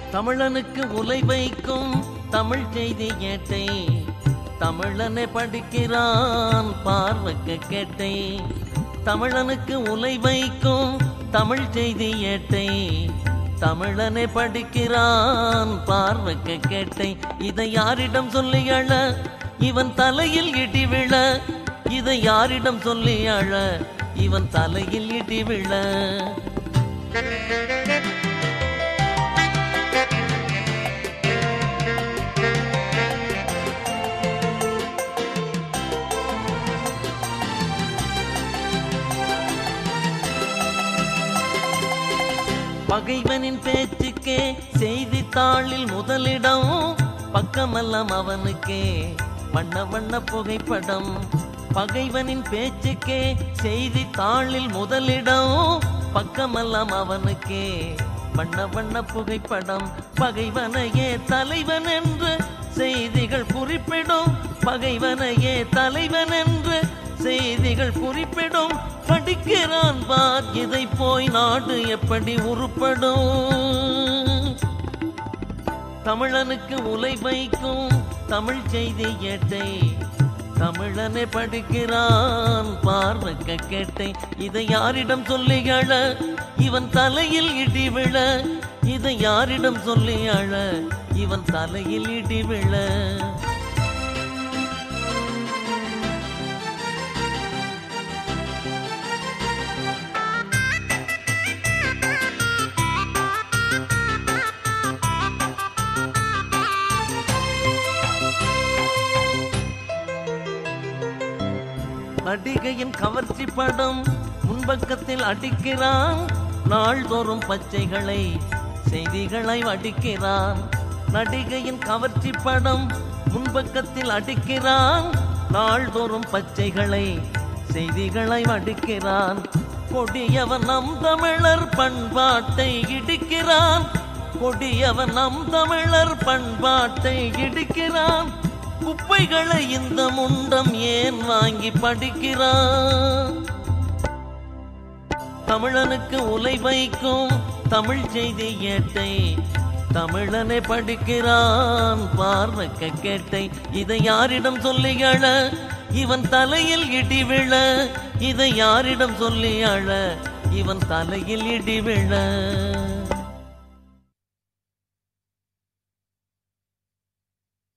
தமிழனுக்கு உலை வைக்கும் தமிழ் செய்தி ஏட்டை தமிழனை படிக்கிறான் பார்வைக்கு கேட்டை தமிழனுக்கு உலை வைக்கும் தமிழ் செய்தி ஏட்டை தமிழனை படிக்கிறான் பார்வைக்கு கேட்டை இதை யாரிடம் சொல்லி அழ இவன் தலையில் இடி விழ இதை யாரிடம் சொல்லி அழ இவன் தலையில் இடி விழ பகைவனின் பேச்சுக்கே செய்தித்தாளில் முதலிடம் பக்கமெல்லாம் அவனுக்கே வண்ண வண்ண புகைப்படம் பகைவனின் பேச்சுக்கே செய்தித்தாளில் முதலிடம் பக்கமெல்லாம் அவனுக்கே வண்ண வண்ண புகைப்படம் பகைவனையே தலைவன் என்று செய்திகள் குறிப்பிடும் பகைவனையே தலைவன் என்று செய்திகள் குறிப்பிடும் படிக்கிறான் பார் இதை போய் நாடு எப்படி உருப்படும் தமிழனுக்கு உலை வைக்கும் தமிழ் செய்தி ஏட்டை தமிழனை படிக்கிறான் பார்வைக்க கேட்டை இதை யாரிடம் சொல்லி அழ இவன் தலையில் இடி விழ இதை யாரிடம் சொல்லி அழ இவன் தலையில் இடி விழ நடிகையின் கவர்ச்சி படம் முன்பக்கத்தில் அடிக்கிறான் நாள்தோறும் பச்சைகளை செய்திகளை அடிக்கிறான் நடிகையின் கவர்ச்சி படம் முன்பக்கத்தில் அடிக்கிறான் நாள்தோறும் பச்சைகளை செய்திகளை அடிக்கிறான் கொடியவன் நம் தமிழர் பண்பாட்டை இடிக்கிறான் கொடியவன் நம் தமிழர் பண்பாட்டை இடிக்கிறான் குப்பைகளை இந்த முண்டம் ஏன் வாங்கி படிக்கிறான் தமிழனுக்கு உலை வைக்கும் தமிழ் செய்தி ஏட்டை தமிழனை படிக்கிறான் பார்வைக்க கேட்டை இதை யாரிடம் சொல்லி அழ இவன் தலையில் இடி விழ இதை யாரிடம் சொல்லி அழ இவன் தலையில் இடி விழ